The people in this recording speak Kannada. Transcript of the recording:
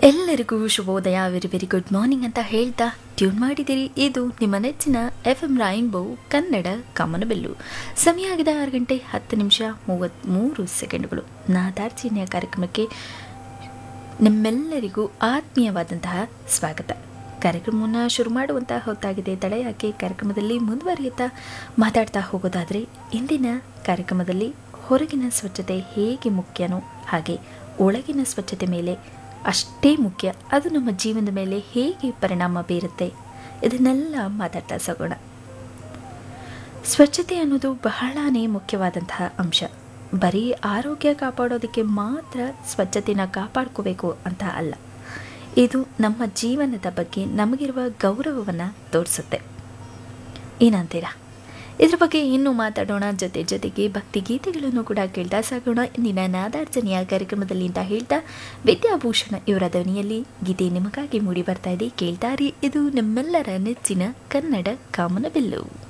ಎಲ್ಲರಿಗೂ ಶುಭೋದಯ ವೆರಿ ವೆರಿ ಗುಡ್ ಮಾರ್ನಿಂಗ್ ಅಂತ ಹೇಳ್ತಾ ಟ್ಯೂನ್ ಮಾಡಿದಿರಿ ಇದು ನಿಮ್ಮ ನೆಚ್ಚಿನ ಎಫ್ ಎಂ ರಾಯಿನ್ಬೋ ಕನ್ನಡ ಕಮನಬೆಲ್ಲು ಸಮಯ ಆಗಿದೆ ಆರು ಗಂಟೆ ಹತ್ತು ನಿಮಿಷ ಮೂವತ್ತ್ಮೂರು ಸೆಕೆಂಡ್ಗಳು ನಾದಾರ್ಚನೆಯ ಕಾರ್ಯಕ್ರಮಕ್ಕೆ ನಿಮ್ಮೆಲ್ಲರಿಗೂ ಆತ್ಮೀಯವಾದಂತಹ ಸ್ವಾಗತ ಕಾರ್ಯಕ್ರಮವನ್ನು ಶುರು ಮಾಡುವಂತಹ ಹೊತ್ತಾಗಿದೆ ತಡ ಯಾಕೆ ಕಾರ್ಯಕ್ರಮದಲ್ಲಿ ಮುಂದುವರಿಯುತ್ತಾ ಮಾತಾಡ್ತಾ ಹೋಗೋದಾದರೆ ಇಂದಿನ ಕಾರ್ಯಕ್ರಮದಲ್ಲಿ ಹೊರಗಿನ ಸ್ವಚ್ಛತೆ ಹೇಗೆ ಮುಖ್ಯನೋ ಹಾಗೆ ಒಳಗಿನ ಸ್ವಚ್ಛತೆ ಮೇಲೆ ಅಷ್ಟೇ ಮುಖ್ಯ ಅದು ನಮ್ಮ ಜೀವನದ ಮೇಲೆ ಹೇಗೆ ಪರಿಣಾಮ ಬೀರುತ್ತೆ ಇದನ್ನೆಲ್ಲ ಮಾತಾಡ್ತಾ ಸಾಗೋಣ ಸ್ವಚ್ಛತೆ ಅನ್ನೋದು ಬಹಳನೇ ಮುಖ್ಯವಾದಂತಹ ಅಂಶ ಬರೀ ಆರೋಗ್ಯ ಕಾಪಾಡೋದಕ್ಕೆ ಮಾತ್ರ ಸ್ವಚ್ಛತೆನ ಕಾಪಾಡ್ಕೋಬೇಕು ಅಂತ ಅಲ್ಲ ಇದು ನಮ್ಮ ಜೀವನದ ಬಗ್ಗೆ ನಮಗಿರುವ ಗೌರವವನ್ನು ತೋರಿಸುತ್ತೆ ಏನಂತೀರಾ ಇದ್ರ ಬಗ್ಗೆ ಇನ್ನೂ ಮಾತಾಡೋಣ ಜೊತೆ ಜೊತೆಗೆ ಭಕ್ತಿ ಗೀತೆಗಳನ್ನು ಕೂಡ ಕೇಳ್ತಾ ಸಾಗೋಣ ಇಂದಿನ ನಾದಾರ್ಚನೆಯ ಕಾರ್ಯಕ್ರಮದಲ್ಲಿ ಅಂತ ಹೇಳ್ತಾ ವಿದ್ಯಾಭೂಷಣ ಇವರ ಧ್ವನಿಯಲ್ಲಿ ಗೀತೆ ನಿಮಗಾಗಿ ಮೂಡಿ ಬರ್ತಾ ಇದೆ ಕೇಳ್ತಾರಿ ಇದು ನಿಮ್ಮೆಲ್ಲರ ನೆಚ್ಚಿನ ಕನ್ನಡ ಕಾಮನಬಿಲ್ಲು